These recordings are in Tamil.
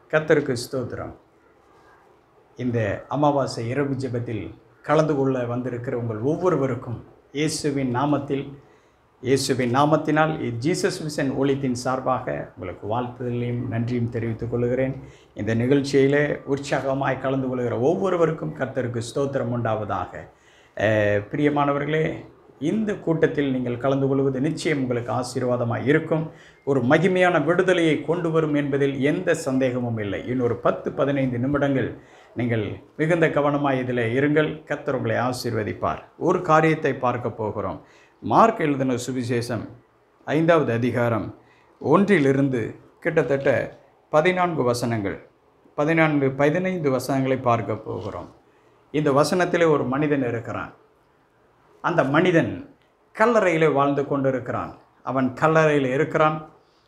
கர்த்தருக்கு ஸ்தோத்திரம் இந்த அமாவாசை இரவு ஜெபத்தில் கலந்து கொள்ள வந்திருக்கிற உங்கள் ஒவ்வொருவருக்கும் இயேசுவின் நாமத்தில் இயேசுவின் நாமத்தினால் ஜீசஸ் மிஷன் ஒளித்தின் சார்பாக உங்களுக்கு வாழ்த்துதலையும் நன்றியும் தெரிவித்துக் கொள்கிறேன் இந்த நிகழ்ச்சியிலே உற்சாகமாய் கலந்து கொள்கிற ஒவ்வொருவருக்கும் கர்த்தருக்கு ஸ்தோத்திரம் உண்டாவதாக அஹ், பிரியமானவர்களே இந்த கூட்டத்தில் நீங்கள் கலந்து கொள்வது நிச்சயம் உங்களுக்கு ஆசீர்வாதமாக இருக்கும் ஒரு மகிமையான விடுதலையை கொண்டு வரும் என்பதில் எந்த சந்தேகமும் இல்லை இன்னொரு பத்து பதினைந்து நிமிடங்கள் நீங்கள் மிகுந்த கவனமாக இதில் இருங்கள் கர்த்தர் உங்களை ஆசீர்வதிப்பார் ஒரு காரியத்தை பார்க்க போகிறோம் மார்க் எழுதின சுவிசேஷம் ஐந்தாவது அதிகாரம் ஒன்றிலிருந்து கிட்டத்தட்ட பதினான்கு வசனங்கள் பதினான்கு பதினைந்து வசனங்களை பார்க்க போகிறோம் இந்த வசனத்திலே ஒரு மனிதன் இருக்கிறான் அந்த மனிதன் கல்லறையிலே வாழ்ந்து கொண்டிருக்கிறான் அவன் கல்லறையில் இருக்கிறான்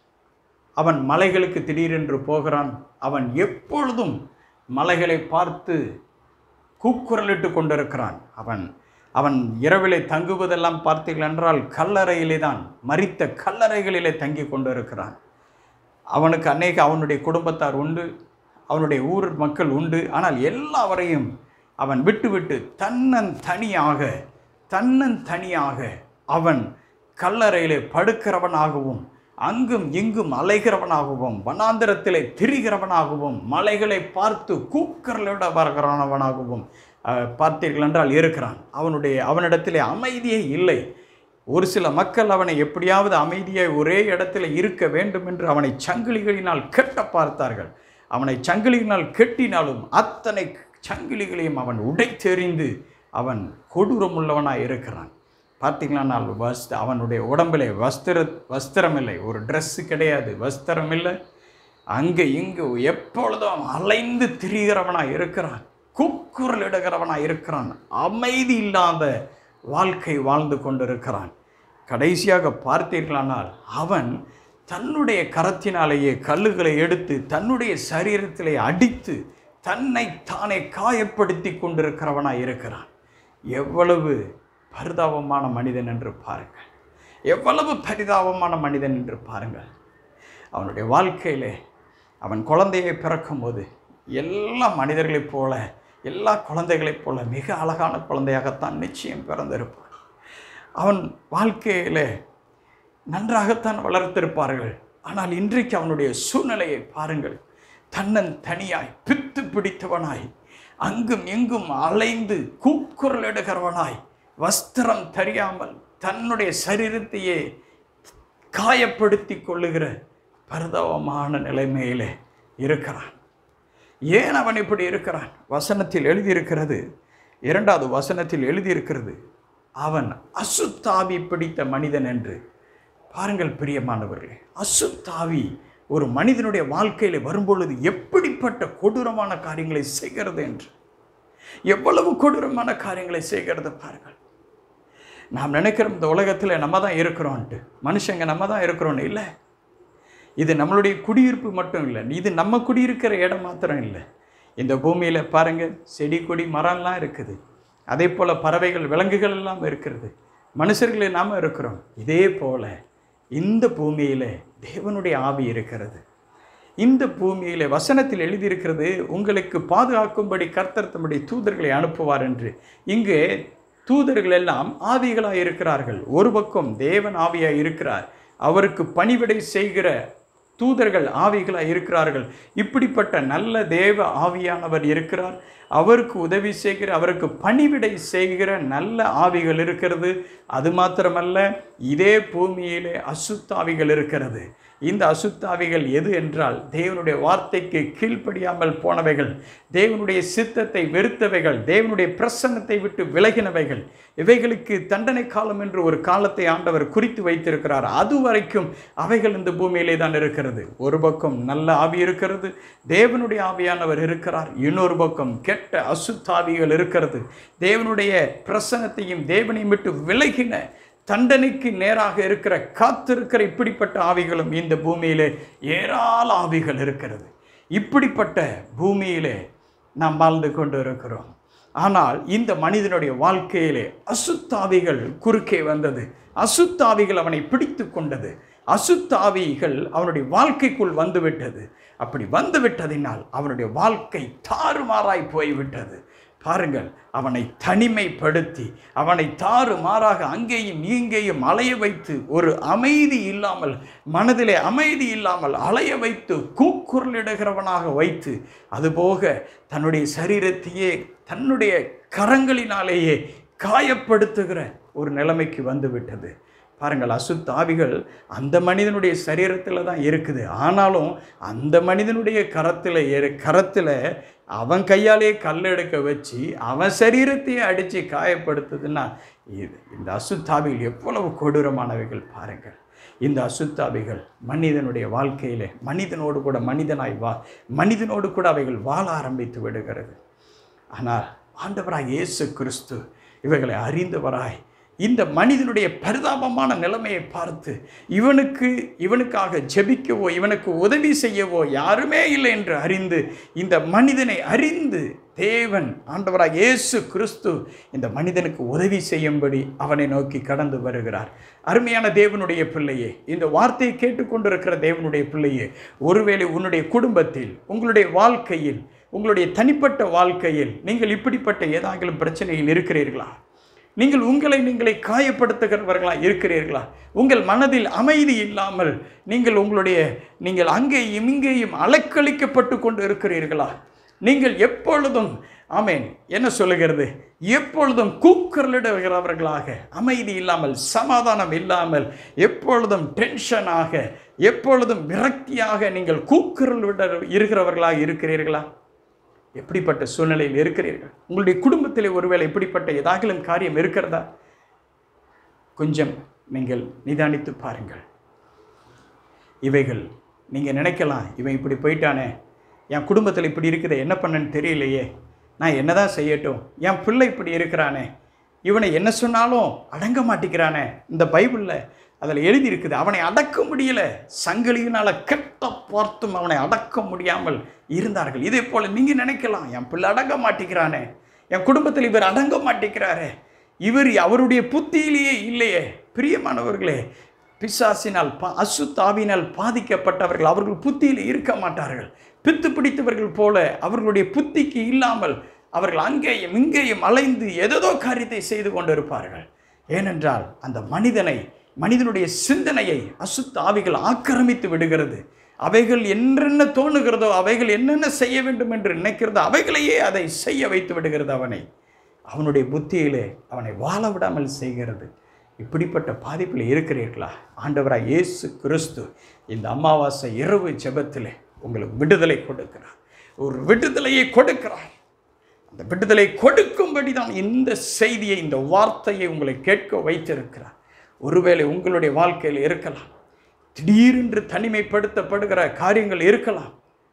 அவன் மலைகளுக்கு திடீரென்று போகிறான் அவன் எப்பொழுதும் மலைகளை பார்த்து கூக்குரலிட்டு கொண்டிருக்கிறான் அவன் அவன் இரவிலே தங்குவதெல்லாம் பார்த்தீர்கள் என்றால் கல்லறையிலே தான் மரித்த கல்லறைகளிலே தங்கி கொண்டிருக்கிறான் அவனுக்கு அநேக அவனுடைய குடும்பத்தார் உண்டு அவனுடைய ஊர் மக்கள் உண்டு ஆனால் எல்லாவரையும் அவன் விட்டுவிட்டு தன்னன் தனியாக தன்னன் தனியாக அவன் கல்லறையிலே படுக்கிறவனாகவும் அங்கும் இங்கும் அலைகிறவனாகவும் வனாந்திரத்திலே திரிகிறவனாகவும் மலைகளை பார்த்து கூக்கரலிட வருகிறவனாகவும் அஹ், பார்த்தீர்கள் என்றால் இருக்கிறான் அவனுடைய அவனிடத்திலே அமைதியே இல்லை ஒரு சில மக்கள் அவனை எப்படியாவது அமைதியாய் ஒரே இடத்துல இருக்க வேண்டும் என்று அவனை சங்கிலிகளினால் கெட்ட பார்த்தார்கள் அவனை சங்கிலியினால் கெட்டினாலும் அத்தனை சங்கிலிகளையும் அவன் உடைத்தெறிந்து அவன் கொடூரமுள்ளவனாய் இருக்கிறான் பார்த்தீங்களானால் வஸ் அவனுடைய உடம்பிலே வஸ்திர வஸ்திரம் இல்லை ஒரு ட்ரெஸ்ஸு கிடையாது வஸ்திரம் இல்லை அங்கே இங்கு எப்பொழுதும் அலைந்து திரிகிறவனாய் இருக்கிறான் கூக்குரலிடுகிறவனாய் இருக்கிறான் அமைதி இல்லாத வாழ்க்கை வாழ்ந்து கொண்டிருக்கிறான் கடைசியாக பார்த்தீர்களானால் அவன் தன்னுடைய கரத்தினாலேயே கல்லுகளை எடுத்து தன்னுடைய சரீரத்திலே அடித்து தன்னை தானே காயப்படுத்தி கொண்டிருக்கிறவனாய் இருக்கிறான் எவ்வளவு பரிதாபமான மனிதன் என்று பாருங்கள் எவ்வளவு பரிதாபமான மனிதன் என்று பாருங்கள் அவனுடைய வாழ்க்கையிலே அவன் குழந்தையை பிறக்கும்போது எல்லா மனிதர்களைப் போல எல்லா குழந்தைகளைப் போல மிக அழகான குழந்தையாகத்தான் நிச்சயம் பிறந்திருப்பான் அவன் வாழ்க்கையிலே நன்றாகத்தான் வளர்த்திருப்பார்கள் ஆனால் இன்றைக்கு அவனுடைய சூழ்நிலையை பாருங்கள் தன்னன் தனியாய் பித்து பிடித்தவனாய் அங்கும் எங்கும் அலைந்து கூக்குரலிடுகிறவனாய் வஸ்திரம் தெரியாமல் தன்னுடைய சரீரத்தையே காயப்படுத்தி கொள்ளுகிற பரிதாபமான நிலைமையிலே இருக்கிறான் ஏன் அவன் இப்படி இருக்கிறான் வசனத்தில் எழுதியிருக்கிறது இரண்டாவது வசனத்தில் எழுதியிருக்கிறது அவன் அசுத்தாவி பிடித்த மனிதன் என்று பாருங்கள் பிரியமானவர்களே அசுத்தாவி ஒரு மனிதனுடைய வாழ்க்கையில் வரும்பொழுது எப்படிப்பட்ட கொடூரமான காரியங்களை செய்கிறது என்று எவ்வளவு கொடூரமான காரியங்களை செய்கிறது பாருங்கள் நாம் நினைக்கிறோம் இந்த உலகத்தில் நம்ம தான் இருக்கிறோன்ட்டு மனுஷங்க நம்ம தான் இருக்கிறோன்னு இல்லை இது நம்மளுடைய குடியிருப்பு மட்டும் இல்லை இது நம்ம குடியிருக்கிற இடம் மாத்திரம் இல்லை இந்த பூமியில் பாருங்கள் செடி கொடி மரம்லாம் இருக்குது அதே போல் பறவைகள் விலங்குகள் எல்லாம் இருக்கிறது மனுஷர்களே நாம் இருக்கிறோம் இதே போல் இந்த பூமியில் தேவனுடைய ஆவி இருக்கிறது இந்த பூமியிலே வசனத்தில் எழுதியிருக்கிறது உங்களுக்கு பாதுகாக்கும்படி கர்த்தர் தம்முடைய தூதர்களை அனுப்புவார் என்று இங்கு தூதர்கள் எல்லாம் ஆவிகளாக இருக்கிறார்கள் ஒரு பக்கம் தேவன் ஆவியாக இருக்கிறார் அவருக்கு பணிவிடை செய்கிற தூதர்கள் ஆவிகளாக இருக்கிறார்கள் இப்படிப்பட்ட நல்ல தேவ ஆவியானவர் இருக்கிறார் அவருக்கு உதவி செய்கிற அவருக்கு பணிவிடை செய்கிற நல்ல ஆவிகள் இருக்கிறது அது மாத்திரமல்ல இதே பூமியிலே அசுத்தாவிகள் இருக்கிறது இந்த அசுத்தாவிகள் எது என்றால் தேவனுடைய வார்த்தைக்கு கீழ்ப்படியாமல் போனவைகள் தேவனுடைய சித்தத்தை வெறுத்தவைகள் தேவனுடைய பிரசன்னத்தை விட்டு விலகினவைகள் இவைகளுக்கு தண்டனை காலம் என்று ஒரு காலத்தை ஆண்டவர் குறித்து வைத்திருக்கிறார் அது வரைக்கும் அவைகள் இந்த பூமியிலே தான் இருக்கிறது ஒரு பக்கம் நல்ல ஆவி இருக்கிறது தேவனுடைய ஆவியானவர் இருக்கிறார் இன்னொரு பக்கம் கெட்ட அசுத்தாவிகள் இருக்கிறது தேவனுடைய பிரசன்னத்தையும் தேவனையும் விட்டு விலகின தண்டனைக்கு நேராக இருக்கிற காத்திருக்கிற இப்படிப்பட்ட ஆவிகளும் இந்த பூமியிலே ஏராள ஆவிகள் இருக்கிறது இப்படிப்பட்ட பூமியிலே நாம் வாழ்ந்து கொண்டு இருக்கிறோம் ஆனால் இந்த மனிதனுடைய வாழ்க்கையிலே அசுத்தாவிகள் குறுக்கே வந்தது அசுத்தாவிகள் அவனை பிடித்து கொண்டது அசுத்தாவிகள் அவனுடைய வாழ்க்கைக்குள் வந்துவிட்டது அப்படி வந்து விட்டதினால் அவனுடைய வாழ்க்கை தாறுமாறாய் போய்விட்டது பாருங்கள் அவனை தனிமைப்படுத்தி அவனை தாறுமாறாக அங்கேயும் இங்கேயும் அலைய வைத்து ஒரு அமைதி இல்லாமல் மனதிலே அமைதி இல்லாமல் அலைய வைத்து கூக்குரலிடுகிறவனாக வைத்து அதுபோக தன்னுடைய சரீரத்தையே தன்னுடைய கரங்களினாலேயே காயப்படுத்துகிற ஒரு நிலைமைக்கு வந்து விட்டது பாருங்கள் அசுத்த ஆவிகள் அந்த மனிதனுடைய சரீரத்தில் தான் இருக்குது ஆனாலும் அந்த மனிதனுடைய கரத்தில் எரு கரத்தில் அவன் கையாலே கல் எடுக்க வச்சு அவன் சரீரத்தையே அடித்து காயப்படுத்துதுன்னா இது இந்த அசுத்தாவிகள் எவ்வளவு கொடூரமானவைகள் பாருங்கள் இந்த அசுத்தாவிகள் மனிதனுடைய வாழ்க்கையிலே மனிதனோடு கூட மனிதனாய் வா மனிதனோடு கூட அவைகள் வாழ ஆரம்பித்து விடுகிறது ஆனால் ஆண்டவராய் இயேசு கிறிஸ்து இவைகளை அறிந்தவராய் இந்த மனிதனுடைய பரிதாபமான நிலைமையை பார்த்து இவனுக்கு இவனுக்காக ஜெபிக்கவோ இவனுக்கு உதவி செய்யவோ யாருமே இல்லை என்று அறிந்து இந்த மனிதனை அறிந்து தேவன் ஆண்டவராக இயேசு கிறிஸ்து இந்த மனிதனுக்கு உதவி செய்யும்படி அவனை நோக்கி கடந்து வருகிறார் அருமையான தேவனுடைய பிள்ளையே இந்த வார்த்தையை கேட்டுக்கொண்டிருக்கிற தேவனுடைய பிள்ளையே ஒருவேளை உன்னுடைய குடும்பத்தில் உங்களுடைய வாழ்க்கையில் உங்களுடைய தனிப்பட்ட வாழ்க்கையில் நீங்கள் இப்படிப்பட்ட ஏதாங்களும் பிரச்சனையில் இருக்கிறீர்களா நீங்கள் உங்களை நீங்களே காயப்படுத்துகிறவர்களா இருக்கிறீர்களா உங்கள் மனதில் அமைதி இல்லாமல் நீங்கள் உங்களுடைய நீங்கள் அங்கேயும் இங்கேயும் அலக்களிக்கப்பட்டு கொண்டு இருக்கிறீர்களா நீங்கள் எப்பொழுதும் ஆமேன் என்ன சொல்லுகிறது எப்பொழுதும் கூக்குரலிடுகிறவர்களாக அமைதி இல்லாமல் சமாதானம் இல்லாமல் எப்பொழுதும் டென்ஷனாக எப்பொழுதும் விரக்தியாக நீங்கள் கூக்குரலிட இருக்கிறவர்களாக இருக்கிறீர்களா எப்படிப்பட்ட சூழ்நிலையில் இருக்கிறீர்கள் உங்களுடைய குடும்பத்தில் ஒருவேளை இப்படிப்பட்ட ஏதாகலும் காரியம் இருக்கிறதா கொஞ்சம் நீங்கள் நிதானித்து பாருங்கள் இவைகள் நீங்கள் நினைக்கலாம் இவன் இப்படி போயிட்டானே என் குடும்பத்தில் இப்படி இருக்குது என்ன பண்ணன்னு தெரியலையே நான் என்னதான் செய்யட்டும் என் பிள்ளை இப்படி இருக்கிறானே இவனை என்ன சொன்னாலும் அடங்க மாட்டேங்கிறானே இந்த பைபிளில் அதில் எழுதி இருக்குது அவனை அடக்க முடியல சங்கிலியினால் கெட்ட பார்த்தும் அவனை அடக்க முடியாமல் இருந்தார்கள் இதே போல் நீங்கள் நினைக்கலாம் என் பிள்ளை அடங்க மாட்டேங்கிறானே என் குடும்பத்தில் இவர் அடங்க மாட்டேங்கிறாரே இவர் அவருடைய புத்தியிலேயே இல்லையே பிரியமானவர்களே பிசாசினால் பா அசுத்தாவினால் பாதிக்கப்பட்டவர்கள் அவர்கள் புத்தியில் இருக்க மாட்டார்கள் பித்து பிடித்தவர்கள் போல அவர்களுடைய புத்திக்கு இல்லாமல் அவர்கள் அங்கேயும் இங்கேயும் அலைந்து எதோ காரியத்தை செய்து கொண்டிருப்பார்கள் ஏனென்றால் அந்த மனிதனை மனிதனுடைய சிந்தனையை அசுத்த ஆவிகள் ஆக்கிரமித்து விடுகிறது அவைகள் என்னென்ன தோணுகிறதோ அவைகள் என்னென்ன செய்ய வேண்டும் என்று நினைக்கிறதோ அவைகளையே அதை செய்ய வைத்து விடுகிறது அவனை அவனுடைய புத்தியிலே அவனை வாழ விடாமல் செய்கிறது இப்படிப்பட்ட பாதிப்பில் இருக்கிறீர்களா ஆண்டவராய் இயேசு கிறிஸ்து இந்த அமாவாசை இரவு ஜெபத்திலே உங்களுக்கு விடுதலை கொடுக்கிறார் ஒரு விடுதலையை கொடுக்கிறார் அந்த விடுதலை கொடுக்கும்படி தான் இந்த செய்தியை இந்த வார்த்தையை உங்களை கேட்க வைத்திருக்கிறார் ஒருவேளை உங்களுடைய வாழ்க்கையில் இருக்கலாம் திடீரென்று தனிமைப்படுத்தப்படுகிற காரியங்கள் இருக்கலாம்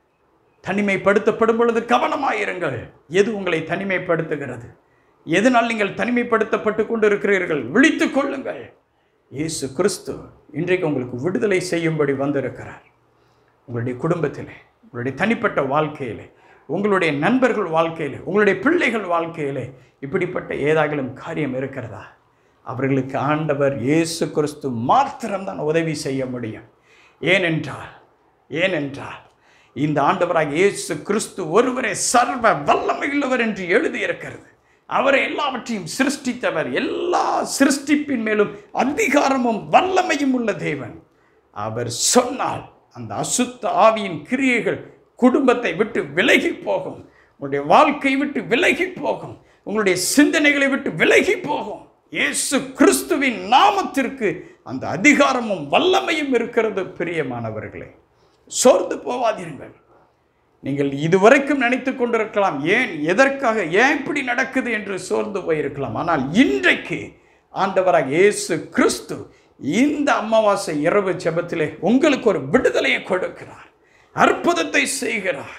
தனிமைப்படுத்தப்படும் பொழுது கவனமாயிருங்கள் எது உங்களை தனிமைப்படுத்துகிறது எதனால் நீங்கள் தனிமைப்படுத்தப்பட்டு கொண்டு இருக்கிறீர்கள் விழித்துக் கொள்ளுங்கள் இயேசு கிறிஸ்து இன்றைக்கு உங்களுக்கு விடுதலை செய்யும்படி வந்திருக்கிறார் உங்களுடைய குடும்பத்திலே உங்களுடைய தனிப்பட்ட வாழ்க்கையிலே உங்களுடைய நண்பர்கள் வாழ்க்கையிலே உங்களுடைய பிள்ளைகள் வாழ்க்கையிலே இப்படிப்பட்ட ஏதாகலும் காரியம் இருக்கிறதா அவர்களுக்கு ஆண்டவர் இயேசு கிறிஸ்து மாத்திரம்தான் உதவி செய்ய முடியும் ஏனென்றால் ஏனென்றால் இந்த ஆண்டவராக இயேசு கிறிஸ்து ஒருவரே சர்வ வல்லமையுள்ளவர் என்று எழுதியிருக்கிறது அவரை எல்லாவற்றையும் சிருஷ்டித்தவர் எல்லா சிருஷ்டிப்பின் மேலும் அதிகாரமும் வல்லமையும் உள்ள தேவன் அவர் சொன்னால் அந்த அசுத்த ஆவியின் கிரியைகள் குடும்பத்தை விட்டு விலகி போகும் உங்களுடைய வாழ்க்கை விட்டு விலகி போகும் உங்களுடைய சிந்தனைகளை விட்டு விலகி போகும் இயேசு கிறிஸ்துவின் நாமத்திற்கு அந்த அதிகாரமும் வல்லமையும் இருக்கிறது பிரியமானவர்களே சோர்ந்து போவாதீர்கள் நீங்கள் இதுவரைக்கும் நினைத்து கொண்டிருக்கலாம் ஏன் எதற்காக ஏன் இப்படி நடக்குது என்று சோர்ந்து போயிருக்கலாம் ஆனால் இன்றைக்கு ஆண்டவராக இயேசு கிறிஸ்து இந்த அமாவாசை இரவு ஜெபத்திலே உங்களுக்கு ஒரு விடுதலையை கொடுக்கிறார் அற்புதத்தை செய்கிறார்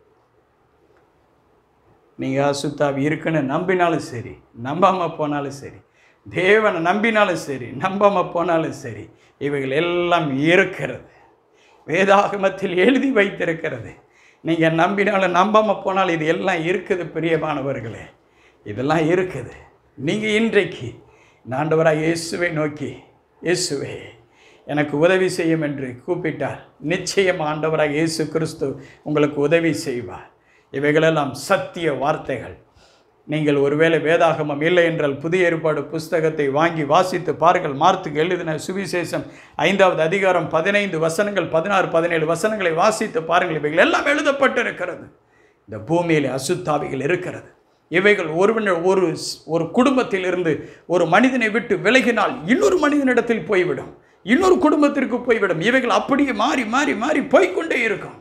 நீங்கள் அசுத்தாவி இருக்குன்னு நம்பினாலும் சரி நம்பாமல் போனாலும் சரி தேவனை நம்பினாலும் சரி நம்பாமல் போனாலும் சரி இவைகள் எல்லாம் இருக்கிறது வேதாகமத்தில் எழுதி வைத்திருக்கிறது நீங்கள் நம்பினாலும் நம்பாமல் போனாலும் இது எல்லாம் இருக்குது பிரியமானவர்களே இதெல்லாம் இருக்குது நீங்கள் இன்றைக்கு ஆண்டவராக இயேசுவை நோக்கி இயேசுவே எனக்கு உதவி செய்யும் என்று கூப்பிட்டார் நிச்சயம் ஆண்டவராக இயேசு கிறிஸ்து உங்களுக்கு உதவி செய்வார் இவைகளெல்லாம் சத்திய வார்த்தைகள் நீங்கள் ஒருவேளை வேதாகமம் இல்லை என்றால் புதிய ஏற்பாடு புஸ்தகத்தை வாங்கி வாசித்து பாருங்கள் மார்த்துக்கு எழுதின சுவிசேஷம் ஐந்தாவது அதிகாரம் பதினைந்து வசனங்கள் பதினாறு பதினேழு வசனங்களை வாசித்து பாருங்கள் இவைகள் எல்லாம் எழுதப்பட்டிருக்கிறது இந்த பூமியில் அசுத்தாவிகள் இருக்கிறது இவைகள் ஒருவன் ஒரு ஒரு குடும்பத்தில் இருந்து ஒரு மனிதனை விட்டு விலகினால் இன்னொரு மனிதனிடத்தில் போய்விடும் இன்னொரு குடும்பத்திற்கு போய்விடும் இவைகள் அப்படியே மாறி மாறி மாறி போய்க்கொண்டே இருக்கும்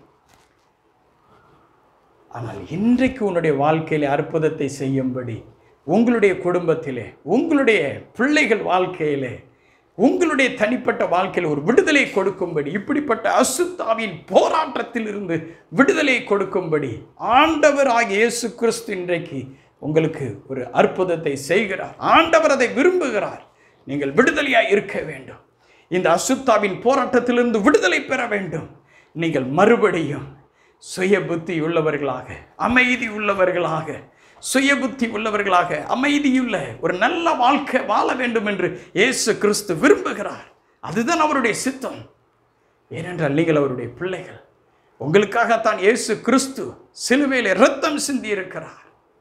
ஆனால் இன்றைக்கு உன்னுடைய வாழ்க்கையிலே அற்புதத்தை செய்யும்படி உங்களுடைய குடும்பத்திலே உங்களுடைய பிள்ளைகள் வாழ்க்கையிலே உங்களுடைய தனிப்பட்ட வாழ்க்கையில் ஒரு விடுதலை கொடுக்கும்படி இப்படிப்பட்ட அசுத்தாவின் போராட்டத்தில் இருந்து விடுதலை கொடுக்கும்படி ஆண்டவராகிய இயேசு கிறிஸ்து இன்றைக்கு உங்களுக்கு ஒரு அற்புதத்தை செய்கிறார் ஆண்டவர் அதை விரும்புகிறார் நீங்கள் விடுதலையாய் இருக்க வேண்டும் இந்த அசுத்தாவின் போராட்டத்திலிருந்து விடுதலை பெற வேண்டும் நீங்கள் மறுபடியும் சுய புத்தி உள்ளவர்களாக அமைதி உள்ளவர்களாக சுய புத்தி உள்ளவர்களாக அமைதியுள்ள ஒரு நல்ல வாழ்க்கை வாழ வேண்டும் என்று இயேசு கிறிஸ்து விரும்புகிறார் அதுதான் அவருடைய சித்தம் ஏனென்றால் நீங்கள் அவருடைய பிள்ளைகள் உங்களுக்காகத்தான் இயேசு கிறிஸ்து சிலுவையில் இரத்தம் சிந்தி இருக்கிறார்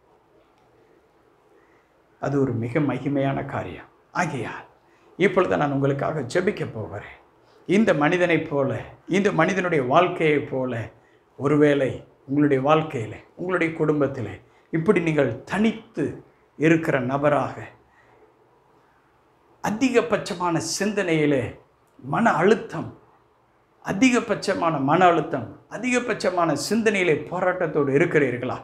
அது ஒரு மிக மகிமையான காரியம் ஆகையால் இப்பொழுது நான் உங்களுக்காக ஜெபிக்க போகிறேன் இந்த மனிதனைப் போல இந்த மனிதனுடைய வாழ்க்கையைப் போல ஒருவேளை உங்களுடைய வாழ்க்கையில் உங்களுடைய குடும்பத்தில் இப்படி நீங்கள் தனித்து இருக்கிற நபராக அதிகபட்சமான சிந்தனையிலே மன அழுத்தம் அதிகபட்சமான மன அழுத்தம் அதிகபட்சமான சிந்தனையிலே போராட்டத்தோடு இருக்கிறீர்களா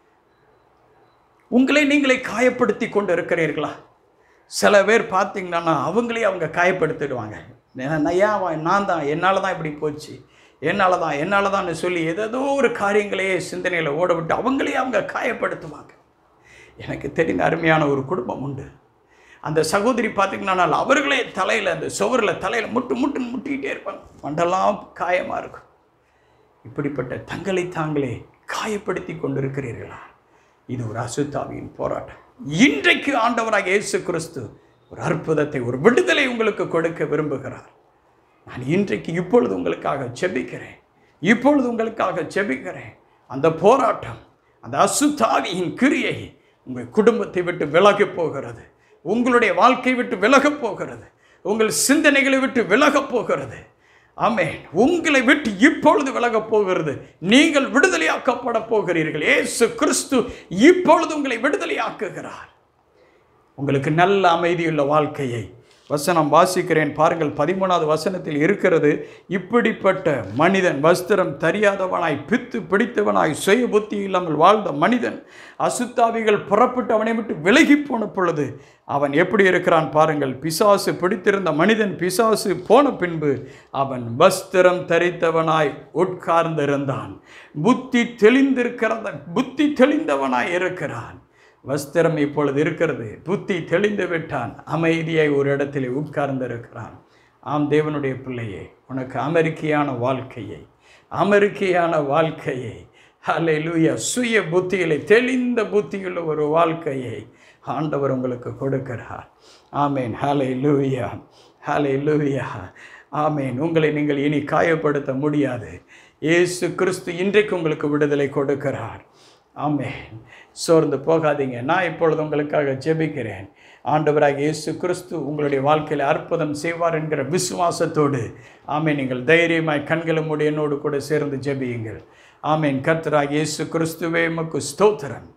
உங்களை நீங்களே காயப்படுத்தி கொண்டு இருக்கிறீர்களா சில பேர் பார்த்தீங்கன்னா அவங்களே அவங்க காயப்படுத்திடுவாங்க நான் ஏன் அவன் நான் தான் என்னால் தான் இப்படி போச்சு என்னால் தான் என்னால் தான்னு சொல்லி ஏதேதோ ஒரு காரியங்களையே சிந்தனையில் ஓட விட்டு அவங்களே அவங்க காயப்படுத்துவாங்க எனக்கு தெரிந்த அருமையான ஒரு குடும்பம் உண்டு அந்த சகோதரி பார்த்திங்கன்னா அவர்களே தலையில் அந்த சுவரில் தலையில் முட்டு முட்டுன்னு முட்டிக்கிட்டே இருப்பாங்க மண்டெல்லாம் காயமாக இருக்கும் இப்படிப்பட்ட தங்களை தாங்களே காயப்படுத்தி கொண்டிருக்கிறீர்களா இது ஒரு அசுத்தாவியின் போராட்டம் இன்றைக்கு ஆண்டவராக இயேசு கிறிஸ்து ஒரு அற்புதத்தை ஒரு விடுதலை உங்களுக்கு கொடுக்க விரும்புகிறார் நான் இன்றைக்கு இப்பொழுது உங்களுக்காக செபிக்கிறேன் இப்பொழுது உங்களுக்காக செபிக்கிறேன் அந்த போராட்டம் அந்த அசுத்தாவியின் கிரியை உங்கள் குடும்பத்தை விட்டு விலகப் போகிறது உங்களுடைய வாழ்க்கை விட்டு விலகப் போகிறது உங்கள் சிந்தனைகளை விட்டு விலகப் போகிறது ஆமென் உங்களை விட்டு இப்பொழுது விலகப் போகிறது நீங்கள் விடுதலையாக்கப்பட போகிறீர்கள் ஏசு கிறிஸ்து இப்பொழுது உங்களை விடுதலையாக்குகிறார் உங்களுக்கு நல்ல அமைதியுள்ள வாழ்க்கையை வசனம் வாசிக்கிறேன் பாருங்கள் பதிமூணாவது வசனத்தில் இருக்கிறது இப்படிப்பட்ட மனிதன் வஸ்திரம் தெரியாதவனாய் பித்து பிடித்தவனாய் சுய புத்தி இல்லாமல் வாழ்ந்த மனிதன் அசுத்தாவிகள் புறப்பட்டு அவனை விட்டு விலகி போன பொழுது அவன் எப்படி இருக்கிறான் பாருங்கள் பிசாசு பிடித்திருந்த மனிதன் பிசாசு போன பின்பு அவன் வஸ்திரம் தரித்தவனாய் உட்கார்ந்திருந்தான் புத்தி தெளிந்திருக்கிறத புத்தி தெளிந்தவனாய் இருக்கிறான் வஸ்திரம் இப்பொழுது இருக்கிறது புத்தி தெளிந்து விட்டான் அமைதியாய் ஒரு இடத்திலே உட்கார்ந்திருக்கிறான் ஆம் தேவனுடைய பிள்ளையே உனக்கு அமெரிக்கையான வாழ்க்கையை அமெரிக்கையான வாழ்க்கையை ஹலே லூயா சுய புத்தியிலே தெளிந்த புத்தியுள்ள ஒரு வாழ்க்கையை ஆண்டவர் உங்களுக்கு கொடுக்கிறார் ஆமேன் ஹலே லூயா ஹலே லூயா ஆமேன் உங்களை நீங்கள் இனி காயப்படுத்த முடியாது இயேசு கிறிஸ்து இன்றைக்கு உங்களுக்கு விடுதலை கொடுக்கிறார் ஆமென் சோர்ந்து போகாதீங்க நான் இப்பொழுது உங்களுக்காக ஜெபிக்கிறேன் ஆண்டவராக இயேசு கிறிஸ்து உங்களுடைய வாழ்க்கையில் அற்புதம் செய்வார் என்கிற விசுவாசத்தோடு ஆமென் நீங்கள் தைரியமாய் கண்களும் என்னோடு கூட சேர்ந்து ஜெபியுங்கள் ஆமென் கர்த்தராக இயேசு கிறிஸ்துவே உமக்கு ஸ்தோத்திரம்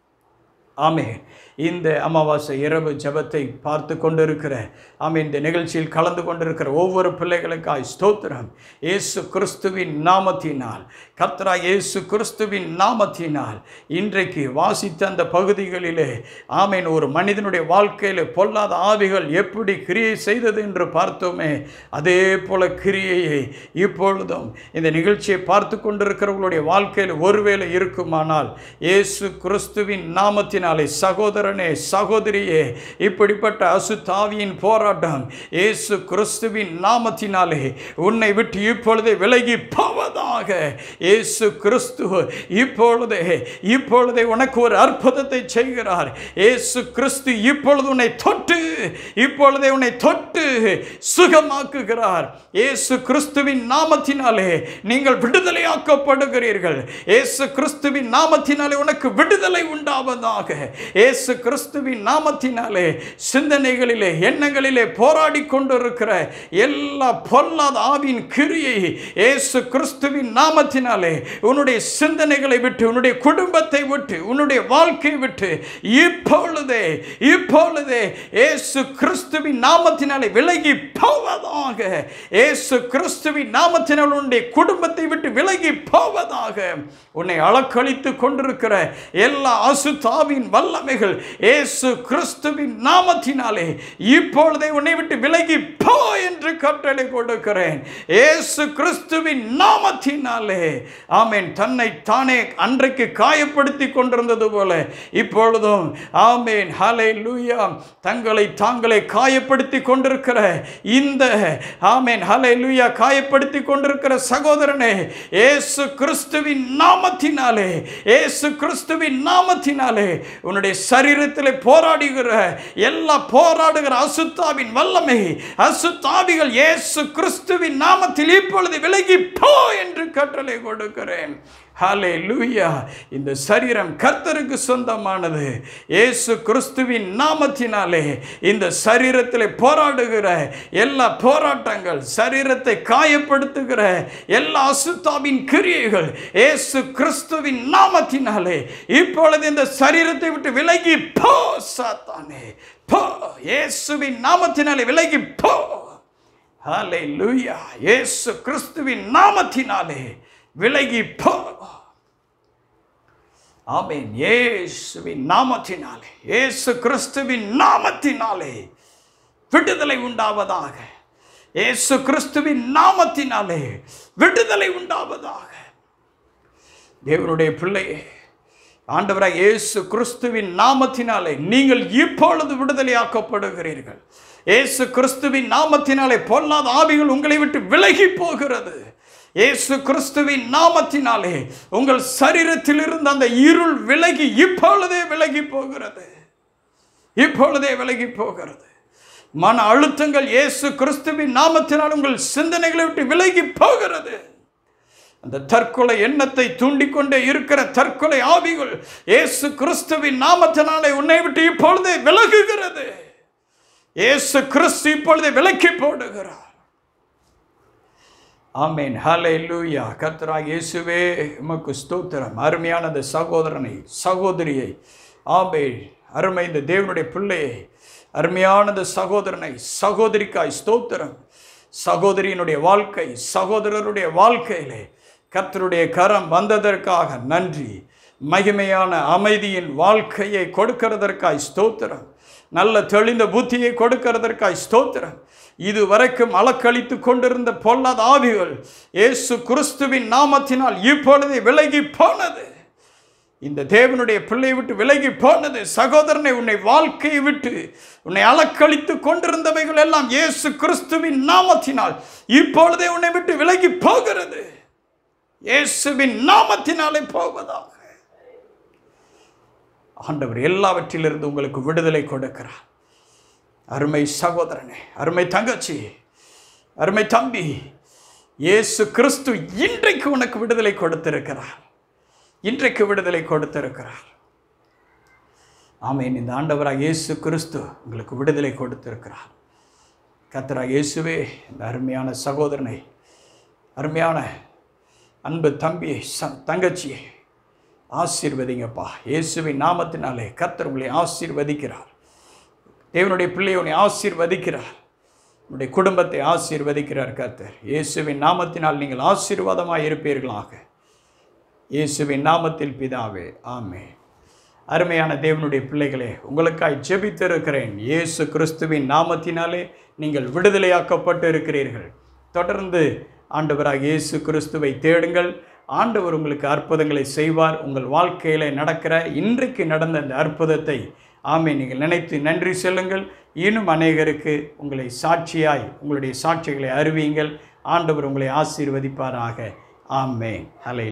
ஆமே இந்த அமாவாசை இரவு ஜெபத்தை பார்த்து கொண்டிருக்கிற ஆமே இந்த நிகழ்ச்சியில் கலந்து கொண்டிருக்கிற ஒவ்வொரு பிள்ளைகளுக்காய் ஸ்தோத்திரம் இயேசு கிறிஸ்துவின் நாமத்தினால் கர்த்தரா இயேசு கிறிஸ்துவின் நாமத்தினால் இன்றைக்கு வாசித்த அந்த பகுதிகளிலே ஆமேன் ஒரு மனிதனுடைய வாழ்க்கையில் பொல்லாத ஆவிகள் எப்படி கிரியை செய்தது என்று பார்த்தோமே அதே போல கிரியையை இப்பொழுதும் இந்த நிகழ்ச்சியை பார்த்து கொண்டிருக்கிறவர்களுடைய வாழ்க்கையில் ஒருவேளை இருக்குமானால் இயேசு கிறிஸ்துவின் நாமத்தினால் நாமத்தினாலே சகோதரனே சகோதரியே இப்படிப்பட்ட அசுத்தாவியின் போராட்டம் இயேசு கிறிஸ்துவின் நாமத்தினாலே உன்னை விட்டு இப்பொழுதே விலகி போவதாக இயேசு கிறிஸ்து இப்பொழுதே இப்பொழுதே உனக்கு ஒரு அற்புதத்தை செய்கிறார் இயேசு கிறிஸ்து இப்பொழுது உன்னை தொட்டு இப்பொழுதே உன்னை தொட்டு சுகமாக்குகிறார் இயேசு கிறிஸ்துவின் நாமத்தினாலே நீங்கள் விடுதலையாக்கப்படுகிறீர்கள் இயேசு கிறிஸ்துவின் நாமத்தினாலே உனக்கு விடுதலை உண்டாவதாக இயேசு கிறிஸ்துவின் நாமத்தினாலே சிந்தனைகளிலே எண்ணங்களிலே போராடி கொண்டிருக்கிற எல்லா பொல்லாத ஆவின் கிரியை இயேசு கிறிஸ்துவின் நாமத்தினாலே உன்னுடைய சிந்தனைகளை விட்டு உன்னுடைய குடும்பத்தை விட்டு உன்னுடைய வாழ்க்கையை விட்டு இப்பொழுதே இப்பொழுதே இயேசு கிறிஸ்துவின் நாமத்தினாலே விலகி போவதாக இயேசு கிறிஸ்துவின் நாமத்தினால் உன்னுடைய குடும்பத்தை விட்டு விலகி போவதாக உன்னை அளக்களித்து கொண்டிருக்கிற எல்லா அசுத்தாவின் வல்லமைகள் இயேசு கிறிஸ்துவின் நாமத்தினாலே இப்பொழுதே உன்னை விட்டு விலகி போ என்று கட்டளை கொடுக்கிறேன் இயேசு கிறிஸ்துவின் நாமத்தினாலே ஆமென் தன்னை தானே அன்றைக்கு காயப்படுத்தி கொண்டிருந்தது போல இப்பொழுதும் ஆமென் ஹலை லூயா தங்களை தாங்களே காயப்படுத்தி கொண்டிருக்கிற இந்த ஆமென் ஹலை லூயா காயப்படுத்தி கொண்டிருக்கிற சகோதரனே இயேசு கிறிஸ்துவின் நாமத்தினாலே இயேசு கிறிஸ்துவின் நாமத்தினாலே உன்னுடைய சரீரத்தில் போராடுகிற எல்லா போராடுகிற அசுத்தாவின் வல்லமை அசுத்தாவிகள் இயேசு கிறிஸ்துவின் நாமத்தில் இப்பொழுது விலகி போ என்று கட்டளை கொடுக்கிறேன் ஹலே லூயா இந்த சரீரம் கர்த்தருக்கு சொந்தமானது இயேசு கிறிஸ்துவின் நாமத்தினாலே இந்த சரீரத்தில் போராடுகிற எல்லா போராட்டங்கள் சரீரத்தை காயப்படுத்துகிற எல்லா அசுத்தாவின் கிரியைகள் இயேசு கிறிஸ்துவின் நாமத்தினாலே இப்பொழுது இந்த சரீரத்தை விட்டு விலகி போ சாத்தானே போ இயேசுவின் நாமத்தினாலே விலகி போ ஹலே லூயா இயேசு கிறிஸ்துவின் நாமத்தினாலே விலகி போ ஆமென் இயேசுவின் நாமத்தினாலே இயேசு கிறிஸ்துவின் நாமத்தினாலே விடுதலை உண்டாவதாக இயேசு கிறிஸ்துவின் நாமத்தினாலே விடுதலை உண்டாவதாக தேவனுடைய பிள்ளையே ஆண்டவராக இயேசு கிறிஸ்துவின் நாமத்தினாலே நீங்கள் இப்பொழுது விடுதலையாக்கப்படுகிறீர்கள் இயேசு கிறிஸ்துவின் நாமத்தினாலே பொல்லாத ஆவிகள் உங்களை விட்டு விலகி போகிறது இயேசு கிறிஸ்துவின் நாமத்தினாலே உங்கள் சரீரத்தில் இருந்த அந்த இருள் விலகி இப்பொழுதே விலகி போகிறது இப்பொழுதே விலகி போகிறது மன அழுத்தங்கள் இயேசு கிறிஸ்துவின் நாமத்தினால் உங்கள் சிந்தனைகளை விட்டு விலகி போகிறது அந்த தற்கொலை எண்ணத்தை தூண்டிக்கொண்டே இருக்கிற தற்கொலை ஆவிகள் இயேசு கிறிஸ்துவின் நாமத்தினாலே உன்னை விட்டு இப்பொழுதே விலகுகிறது இயேசு கிறிஸ்து இப்பொழுதே விலக்கி போடுகிறார் ஆமேன் ஹலே லூயா கர்த்தராக இயேசுவே உமக்கு ஸ்தோத்திரம் அருமையான அந்த சகோதரனை சகோதரியை ஆமே அருமை இந்த தேவனுடைய பிள்ளையை அருமையான அந்த சகோதரனை சகோதரிக்காய் ஸ்தோத்திரம் சகோதரியினுடைய வாழ்க்கை சகோதரருடைய வாழ்க்கையிலே கர்த்தருடைய கரம் வந்ததற்காக நன்றி மகிமையான அமைதியின் வாழ்க்கையை கொடுக்கிறதற்காய் ஸ்தோத்திரம் நல்ல தெளிந்த புத்தியை கொடுக்கிறதற்காய் ஸ்தோத்திரம் இதுவரைக்கும் அலக்களித்து கொண்டிருந்த பொல்லாத ஆவிகள் இயேசு கிறிஸ்துவின் நாமத்தினால் இப்பொழுதே விலகி போனது இந்த தேவனுடைய பிள்ளை விட்டு விலகி போனது சகோதரனை உன்னை வாழ்க்கையை விட்டு உன்னை அலக்களித்து கொண்டிருந்தவைகள் எல்லாம் இயேசு கிறிஸ்துவின் நாமத்தினால் இப்பொழுதே உன்னை விட்டு விலகி போகிறது இயேசுவின் நாமத்தினாலே போவதாக ஆண்டவர் எல்லாவற்றிலிருந்து உங்களுக்கு விடுதலை கொடுக்கிறார் அருமை சகோதரனே அருமை தங்கச்சி அருமை தம்பி இயேசு கிறிஸ்து இன்றைக்கு உனக்கு விடுதலை கொடுத்திருக்கிறார் இன்றைக்கு விடுதலை கொடுத்திருக்கிறார் ஆமேன் இந்த ஆண்டவராக இயேசு கிறிஸ்து உங்களுக்கு விடுதலை கொடுத்திருக்கிறார் கத்தராக இயேசுவே இந்த அருமையான சகோதரனை அருமையான அன்பு தம்பியை ச தங்கச்சியை ஆசீர்வதிங்கப்பா இயேசுவின் நாமத்தினாலே கத்தர் உங்களை ஆசீர்வதிக்கிறார் தேவனுடைய பிள்ளை உன்னை ஆசீர்வதிக்கிறார் உன்னுடைய குடும்பத்தை ஆசீர்வதிக்கிறார் கர்த்தர் இயேசுவின் நாமத்தினால் நீங்கள் ஆசீர்வாதமாக இருப்பீர்களாக இயேசுவின் நாமத்தில் பிதாவே ஆமே அருமையான தேவனுடைய பிள்ளைகளே உங்களுக்காய் ஜெபித்திருக்கிறேன் இயேசு கிறிஸ்துவின் நாமத்தினாலே நீங்கள் விடுதலையாக்கப்பட்டு இருக்கிறீர்கள் தொடர்ந்து ஆண்டவராக இயேசு கிறிஸ்துவை தேடுங்கள் ஆண்டவர் உங்களுக்கு அற்புதங்களை செய்வார் உங்கள் வாழ்க்கையில் நடக்கிற இன்றைக்கு நடந்த அந்த அற்புதத்தை ஆமே நீங்கள் நினைத்து நன்றி சொல்லுங்கள் இன்னும் அநேகருக்கு உங்களை சாட்சியாய் உங்களுடைய சாட்சிகளை அறிவியுங்கள் ஆண்டவர் உங்களை ஆசீர்வதிப்பாராக ஆமே ஹலை